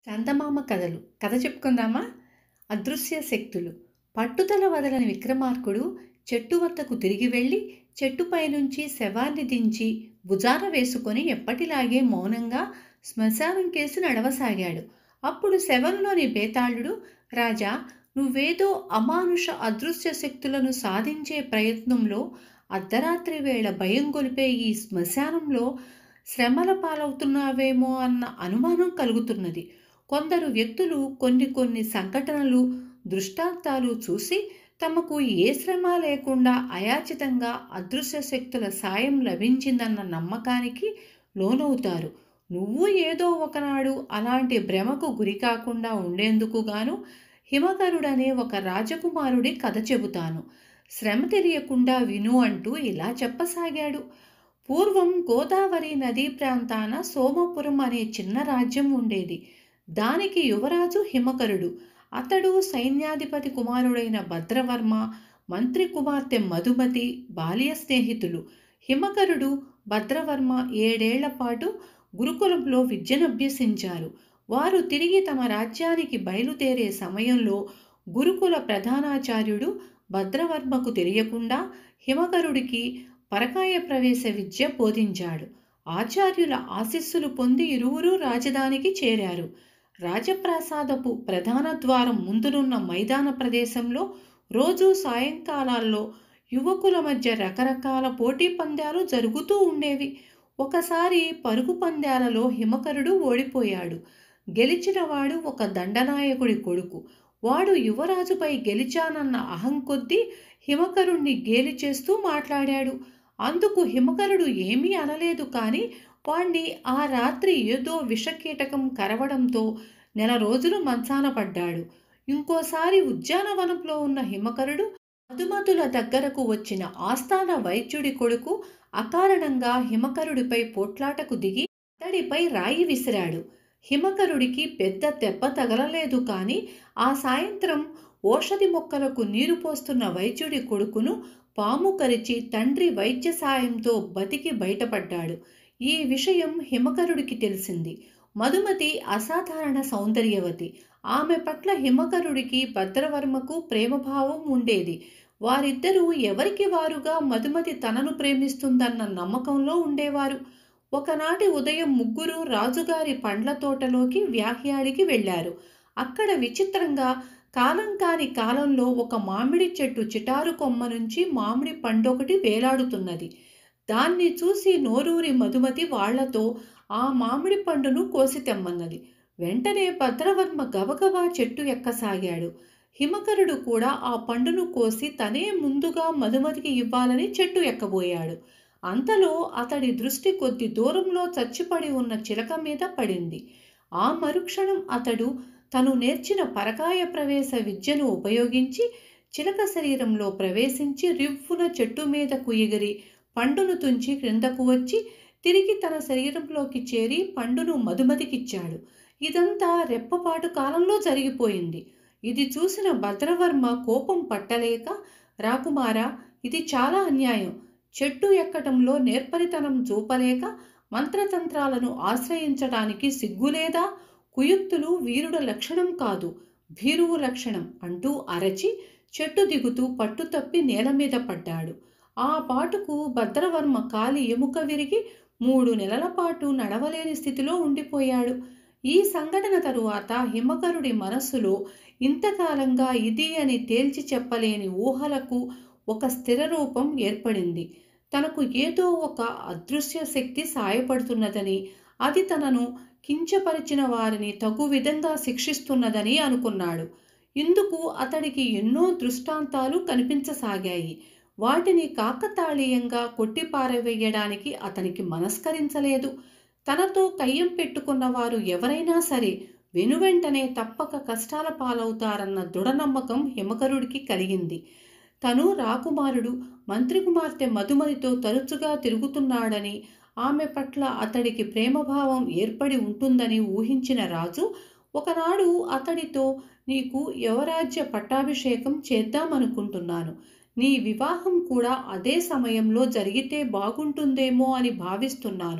చందమామ కథలు కథ చెప్పుకుందామా అదృశ్య శక్తులు పట్టుదల వదలని విక్రమార్కుడు చెట్టు వద్దకు తిరిగి వెళ్ళి చెట్టుపై నుంచి శవాన్ని దించి భుజాన వేసుకొని ఎప్పటిలాగే మౌనంగా శ్మశానం కేసి నడవసాగాడు అప్పుడు శవంలోని బేతాళుడు రాజా నువ్వేదో అమానుష అదృశ్య శక్తులను సాధించే ప్రయత్నంలో అర్ధరాత్రి వేళ భయం గొలిపే ఈ శ్మశానంలో శ్రమల పాలవుతున్నావేమో అన్న అనుమానం కలుగుతున్నది కొందరు వ్యక్తులు కొన్ని కొన్ని సంఘటనలు దృష్టాంతాలు చూసి తమకు ఏ శ్రమ లేకుండా అయాచితంగా అదృశ్య శక్తుల సాయం లభించిందన్న నమ్మకానికి లోనవుతారు నువ్వు ఏదో ఒకనాడు అలాంటి భ్రమకు గురి కాకుండా ఉండేందుకు గాను హిమకరుడనే ఒక రాజకుమారుడి కథ చెబుతాను శ్రమ తెలియకుండా విను అంటూ ఇలా చెప్పసాగాడు పూర్వం గోదావరి నదీ ప్రాంతాన సోమపురం అనే చిన్న రాజ్యం ఉండేది దానికి యువరాజు హిమకరుడు అతడు సైన్యాధిపతి కుమారుడైన భద్రవర్మ మంత్రి కుమార్తె మధుమతి బాల్య స్నేహితులు హిమకరుడు భద్రవర్మ ఏడేళ్ల పాటు గురుకులంలో విద్యనభ్యసించారు వారు తిరిగి తమ రాజ్యానికి బయలుదేరే సమయంలో గురుకుల ప్రధానాచార్యుడు భద్రవర్మకు తెలియకుండా హిమకరుడికి పరకాయ ప్రవేశ విద్య బోధించాడు ఆచార్యుల ఆశీస్సులు పొంది ఇరువురు రాజధానికి చేరారు రాజప్రాసాదపు ప్రధాన ద్వారం ముందునున్న మైదాన ప్రదేశంలో రోజు సాయంకాలాల్లో యువకుల మధ్య రకరకాల పోటీ పందాలు జరుగుతూ ఉండేవి ఒకసారి పరుగు పందాలలో హిమకరుడు ఓడిపోయాడు గెలిచినవాడు ఒక దండనాయకుడి కొడుకు వాడు యువరాజుపై గెలిచానన్న అహం కొద్దీ హిమకరుణ్ణి గేలి చేస్తూ మాట్లాడాడు అందుకు హిమకరుడు ఏమీ అనలేదు కానీ వాణ్ణి ఆ రాత్రి ఏదో విషకీటకం కరవడంతో నెల రోజులు మంచాన పడ్డాడు ఇంకోసారి ఉద్యానవనంలో ఉన్న హిమకరుడు మధుమతుల దగ్గరకు వచ్చిన ఆస్థాన వైద్యుడి కొడుకు అకారణంగా హిమకరుడిపై పోట్లాటకు దిగి అతడిపై రాయి విసిరాడు హిమకరుడికి పెద్ద దెబ్బ తగలలేదు కానీ ఆ సాయంత్రం ఓషధి మొక్కలకు నీరు పోస్తున్న వైద్యుడి కొడుకును పాము కరిచి తండ్రి వైద్య సాయంతో బతికి బయటపడ్డాడు ఈ విషయం హిమకరుడికి తెలిసింది మధుమతి అసాధారణ సౌందర్యవతి ఆమె పట్ల హిమకరుడికి భద్రవర్మకు ప్రేమభావం ఉండేది వారిద్దరూ ఎవరికి వారుగా మధుమతి తనను ప్రేమిస్తుందన్న నమ్మకంలో ఉండేవారు ఒకనాటి ఉదయం ముగ్గురు రాజుగారి పండ్ల తోటలోకి వ్యాహ్యాడికి వెళ్ళారు అక్కడ విచిత్రంగా కాలం కాని కాలంలో ఒక మామిడి చెట్టు చిటారు కొమ్మ నుంచి మామిడి పండొకటి వేలాడుతున్నది దాన్ని చూసి నోరూరి మధుమతి వాళ్లతో ఆ మామిడి పండును కోసి తెమ్మన్నది వెంటనే భద్రవర్మ గబగబా చెట్టు ఎక్కసాగాడు హిమకరుడు కూడా ఆ పండును కోసి తనే ముందుగా మధుమతికి ఇవ్వాలని చెట్టు ఎక్కబోయాడు అంతలో అతడి దృష్టి కొద్ది దూరంలో చచ్చిపడి ఉన్న చిలక మీద పడింది ఆ మరుక్షణం అతడు తను నేర్చిన పరకాయ ప్రవేశ విద్యను ఉపయోగించి చిలక శరీరంలో ప్రవేశించి రివ్వున చెట్టు మీదకు ఎగిరి పండును తుంచి క్రిందకు వచ్చి తిరిగి తన శరీరంలోకి చేరి పండును మధుమతికిచ్చాడు ఇదంతా రెప్పపాటు కాలంలో జరిగిపోయింది ఇది చూసిన భద్రవర్మ కోపం పట్టలేక రాకుమారా ఇది చాలా అన్యాయం చెట్టు ఎక్కటంలో నేర్పరితనం చూపలేక మంత్రతంత్రాలను ఆశ్రయించడానికి సిగ్గులేదా కుయుక్తులు వీరుడ లక్షణం కాదు భీరువు లక్షణం అంటూ అరచి చెట్టు దిగుతూ పట్టు తప్పి నేల మీద పడ్డాడు ఆ పాటుకు భద్రవర్మ కాలి ఎముక విరిగి మూడు నెలల పాటు నడవలేని స్థితిలో ఉండిపోయాడు ఈ సంఘటన తరువాత హిమకరుడి మనస్సులో ఇంతకాలంగా ఇది అని తేల్చి చెప్పలేని ఊహలకు ఒక స్థిర రూపం ఏర్పడింది తనకు ఏదో ఒక అదృశ్య శక్తి సాయపడుతున్నదని అది తనను కించపరిచిన వారిని తగు విధంగా శిక్షిస్తున్నదని అనుకున్నాడు ఇందుకు అతడికి ఎన్నో దృష్టాంతాలు కనిపించసాగాయి వాటిని కాకతాళీయంగా కొట్టిపారవేయడానికి అతనికి మనస్కరించలేదు తనతో కయ్యం పెట్టుకున్న వారు ఎవరైనా సరే వెనువెంటనే తప్పక కష్టాల పాలవుతారన్న దృఢనమ్మకం హిమకరుడికి కలిగింది తను రాకుమారుడు మంత్రి కుమార్తె మధుమతితో తరచుగా తిరుగుతున్నాడని ఆమె పట్ల అతడికి ప్రేమభావం ఏర్పడి ఉంటుందని ఊహించిన రాజు ఒకనాడు అతడితో నీకు యువరాజ్య పట్టాభిషేకం చేద్దామనుకుంటున్నాను నీ వివాహం కూడా అదే సమయంలో జరిగితే బాగుంటుందేమో అని భావిస్తున్నాను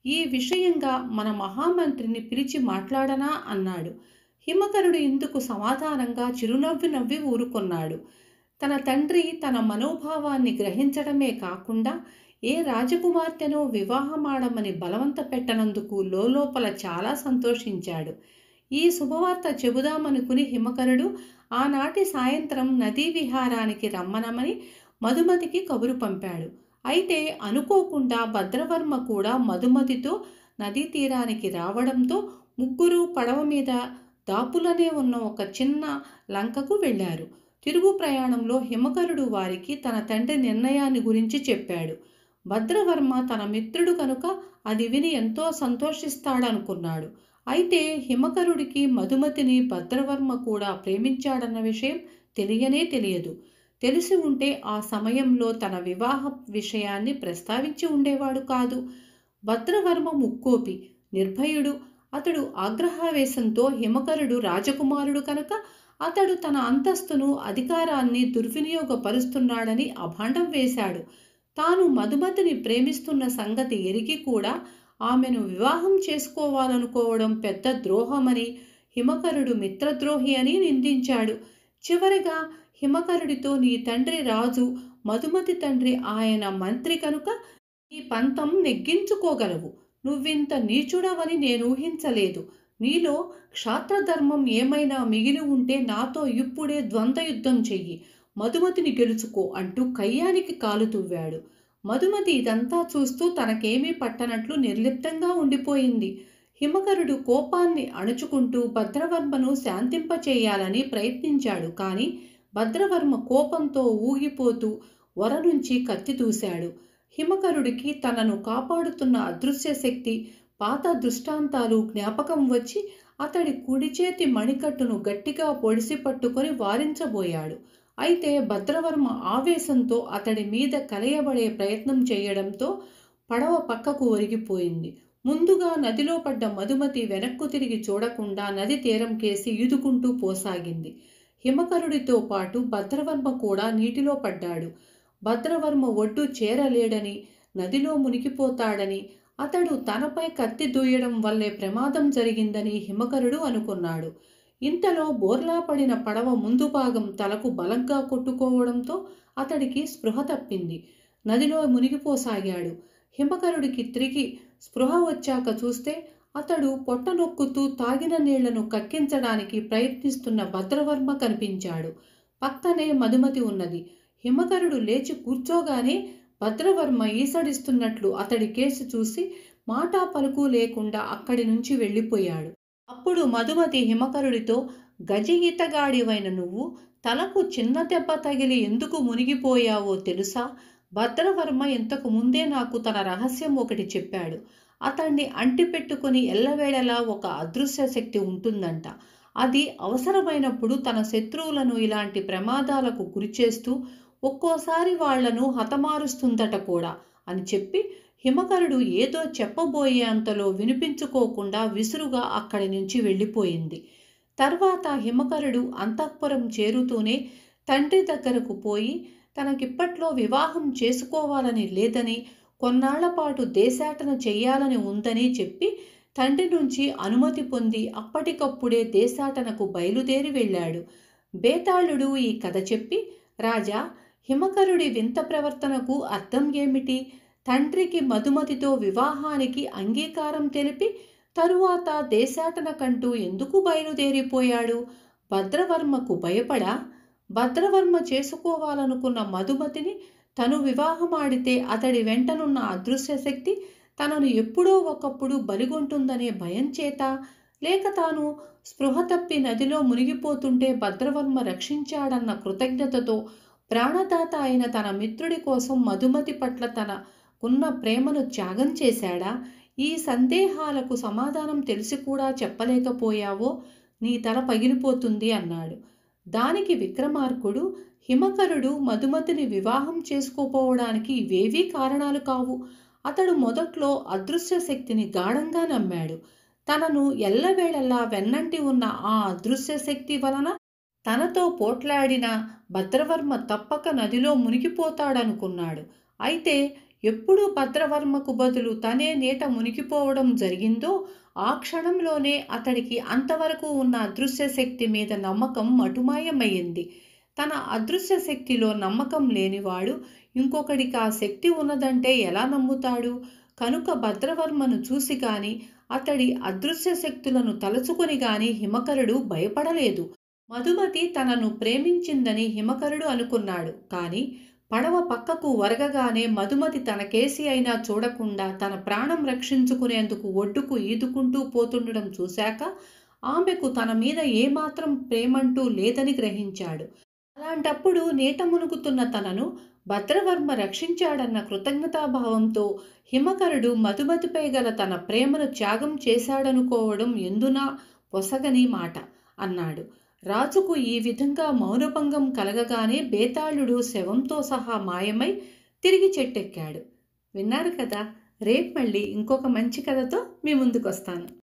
ఈ విషయంగా మన మహామంత్రిని పిలిచి మాట్లాడనా అన్నాడు హిమకరుడు ఇందుకు సమాధానంగా చిరునవ్వు నవ్వి ఊరుకొన్నాడు తన తండ్రి తన మనోభావాన్ని గ్రహించడమే కాకుండా ఏ రాజకుమార్తెనో వివాహమాడమని బలవంత పెట్టనందుకు లోపల చాలా సంతోషించాడు ఈ శుభవార్త చెబుదామనుకుని హిమకరుడు ఆనాటి సాయంత్రం నదీ విహారానికి రమ్మనమని మధుమతికి కబురు పంపాడు అయితే అనుకోకుండా భద్రవర్మ కూడా మధుమతితో నదీ తీరానికి రావడంతో ముగ్గురు పడవ మీద దాపులనే ఉన్న ఒక చిన్న లంకకు వెళ్ళారు తిరుగు ప్రయాణంలో హిమకరుడు వారికి తన తండ్రి నిర్ణయాన్ని గురించి చెప్పాడు భద్రవర్మ తన మిత్రుడు కనుక అది విని ఎంతో సంతోషిస్తాడనుకున్నాడు అయితే హిమకరుడికి మధుమతిని భద్రవర్మ కూడా ప్రేమించాడన్న విషయం తెలియనే తెలియదు తెలిసి ఉంటే ఆ సమయంలో తన వివాహ విషయాన్ని ప్రస్తావించి ఉండేవాడు కాదు భద్రవర్మ ముక్కోపి నిర్భయుడు అతడు ఆగ్రహావేశంతో హిమకరుడు రాజకుమారుడు కనుక అతడు తన అంతస్తును అధికారాన్ని దుర్వినియోగపరుస్తున్నాడని అభాండం వేశాడు తాను మధుమతిని ప్రేమిస్తున్న సంగతి ఎరిగి కూడా ఆమెను వివాహం చేసుకోవాలనుకోవడం పెద్ద ద్రోహమని హిమకరుడు మిత్రద్రోహి అని నిందించాడు చివరిగా హిమకరుడితో నీ తండ్రి రాజు మధుమతి తండ్రి ఆయన మంత్రి కనుక ఈ పంతం నెగ్గించుకోగలవు నువ్వింత నీచుడవని నేను ఊహించలేదు నీలో క్షాత్రధర్మం ఏమైనా మిగిలి ఉంటే నాతో ఇప్పుడే ద్వంద్వ యుద్ధం చెయ్యి మధుమతిని గెలుచుకో అంటూ కయ్యానికి కాలు తువ్వాడు మధుమతి ఇదంతా చూస్తూ తనకేమీ పట్టనట్లు నిర్లిప్తంగా ఉండిపోయింది హిమకరుడు కోపాన్ని అణుచుకుంటూ భద్రవర్మను శాంతింపచేయాలని ప్రయత్నించాడు కానీ భద్రవర్మ కోపంతో ఊగిపోతూ వర నుంచి కత్తి దూశాడు హిమకరుడికి తనను కాపాడుతున్న అదృశ్య శక్తి పాత దృష్టాంతాలు జ్ఞాపకం వచ్చి అతడి కుడి చేతి మణికట్టును గట్టిగా పొడిసి పట్టుకొని వారించబోయాడు అయితే భద్రవర్మ ఆవేశంతో అతడి మీద కలయబడే ప్రయత్నం చేయడంతో పడవ పక్కకు ఒరిగిపోయింది ముందుగా నదిలో పడ్డ మధుమతి వెనక్కు తిరిగి చూడకుండా నది తీరం కేసి ఈదుకుంటూ పోసాగింది హిమకరుడితో పాటు భద్రవర్మ కూడా నీటిలో పడ్డాడు భద్రవర్మ ఒడ్డు చేరలేడని నదిలో మునిగిపోతాడని అతడు తనపై కత్తి దూయడం వల్లే ప్రమాదం జరిగిందని హిమకరుడు అనుకున్నాడు ఇంతలో బోర్లా పడిన పడవ ముందు భాగం తలకు బలంగా కొట్టుకోవడంతో అతడికి స్పృహ తప్పింది నదిలో మునిగిపోసాగాడు హిమకరుడికి తిరిగి స్పృహ వచ్చాక చూస్తే అతడు పొట్ట నొక్కుతూ తాగిన నీళ్లను కక్కించడానికి ప్రయత్నిస్తున్న భద్రవర్మ కనిపించాడు పక్కనే మధుమతి ఉన్నది హిమకరుడు లేచి కూర్చోగానే భద్రవర్మ ఈసడిస్తున్నట్లు అతడి కేసు చూసి మాటా పలుకు లేకుండా అక్కడి నుంచి వెళ్ళిపోయాడు అప్పుడు మధుమతి హిమకరుడితో గజ ఈతగాడివైన నువ్వు తలకు చిన్న దెబ్బ తగిలి ఎందుకు మునిగిపోయావో తెలుసా భద్రవర్మ ఇంతకు ముందే నాకు తన రహస్యం ఒకటి చెప్పాడు అతన్ని అంటిపెట్టుకుని ఎల్లవేళలా ఒక అదృశ్య శక్తి ఉంటుందంట అది అవసరమైనప్పుడు తన శత్రువులను ఇలాంటి ప్రమాదాలకు గురిచేస్తూ ఒక్కోసారి వాళ్లను హతమారుస్తుందట కూడా అని చెప్పి హిమకరుడు ఏదో చెప్పబోయే అంతలో వినిపించుకోకుండా విసురుగా అక్కడి నుంచి వెళ్ళిపోయింది తర్వాత హిమకరుడు అంతఃపురం చేరుతూనే తండ్రి దగ్గరకు పోయి తనకిప్పట్లో వివాహం చేసుకోవాలని లేదని కొన్నాళ్ల పాటు దేశాటన చెయ్యాలని ఉందని చెప్పి తండ్రి నుంచి అనుమతి పొంది అప్పటికప్పుడే దేశాటనకు బయలుదేరి వెళ్ళాడు బేతాళుడు ఈ కథ చెప్పి రాజా హిమకరుడి వింత ప్రవర్తనకు అర్థం ఏమిటి తండ్రికి మధుమతితో వివాహానికి అంగీకారం తెలిపి తరువాత దేశాటన కంటూ ఎందుకు బయలుదేరిపోయాడు భద్రవర్మకు భయపడా భద్రవర్మ చేసుకోవాలనుకున్న మధుమతిని తను వివాహమాడితే అతడి వెంటనున్న అదృశ్య శక్తి తనను ఎప్పుడో ఒకప్పుడు బలిగొంటుందనే భయం చేత లేక తాను స్పృహ తప్పి నదిలో మునిగిపోతుంటే భద్రవర్మ రక్షించాడన్న కృతజ్ఞతతో ప్రాణదాత అయిన తన మిత్రుడి కోసం మధుమతి పట్ల తన ఉన్న ప్రేమను త్యాగం చేశాడా ఈ సందేహాలకు సమాధానం తెలిసి కూడా చెప్పలేకపోయావో నీ తల పగిలిపోతుంది అన్నాడు దానికి విక్రమార్కుడు హిమకరుడు మధుమతిని వివాహం చేసుకోపోవడానికి ఇవేవీ కారణాలు కావు అతడు మొదట్లో అదృశ్య శక్తిని గాఢంగా నమ్మాడు తనను ఎల్లవేళలా వెన్నంటి ఉన్న ఆ అదృశ్య శక్తి వలన తనతో పోట్లాడిన భద్రవర్మ తప్పక నదిలో మునిగిపోతాడనుకున్నాడు అయితే ఎప్పుడు భద్రవర్మకు బదులు తనే నీట మునిగిపోవడం జరిగిందో ఆ క్షణంలోనే అతడికి అంతవరకు ఉన్న అదృశ్య శక్తి మీద నమ్మకం మటుమాయమయ్యింది తన అదృశ్య శక్తిలో నమ్మకం లేనివాడు ఇంకొకడికి ఆ శక్తి ఉన్నదంటే ఎలా నమ్ముతాడు కనుక భద్రవర్మను చూసి గాని అతడి అదృశ్య శక్తులను తలుచుకుని గాని హిమకరుడు భయపడలేదు మధుమతి తనను ప్రేమించిందని హిమకరుడు అనుకున్నాడు కానీ పడవ పక్కకు వరగగానే మధుమతి తన కేసి అయినా చూడకుండా తన ప్రాణం రక్షించుకునేందుకు ఒడ్డుకు ఈదుకుంటూ పోతుండడం చూశాక ఆమెకు తన మీద ఏమాత్రం ప్రేమంటూ లేదని గ్రహించాడు అలాంటప్పుడు నీట మునుగుతున్న తనను భద్రవర్మ రక్షించాడన్న కృతజ్ఞతాభావంతో హిమకరుడు మధుమతిపై గల తన ప్రేమను త్యాగం చేశాడనుకోవడం ఎందునా పొసగని మాట అన్నాడు రాజుకు ఈ విధంగా మౌనభంగం కలగగానే బేతాళుడు శవంతో సహా మాయమై తిరిగి చెట్టెక్కాడు విన్నారు కదా రేపు మళ్ళీ ఇంకొక మంచి కథతో మీ ముందుకు వస్తాను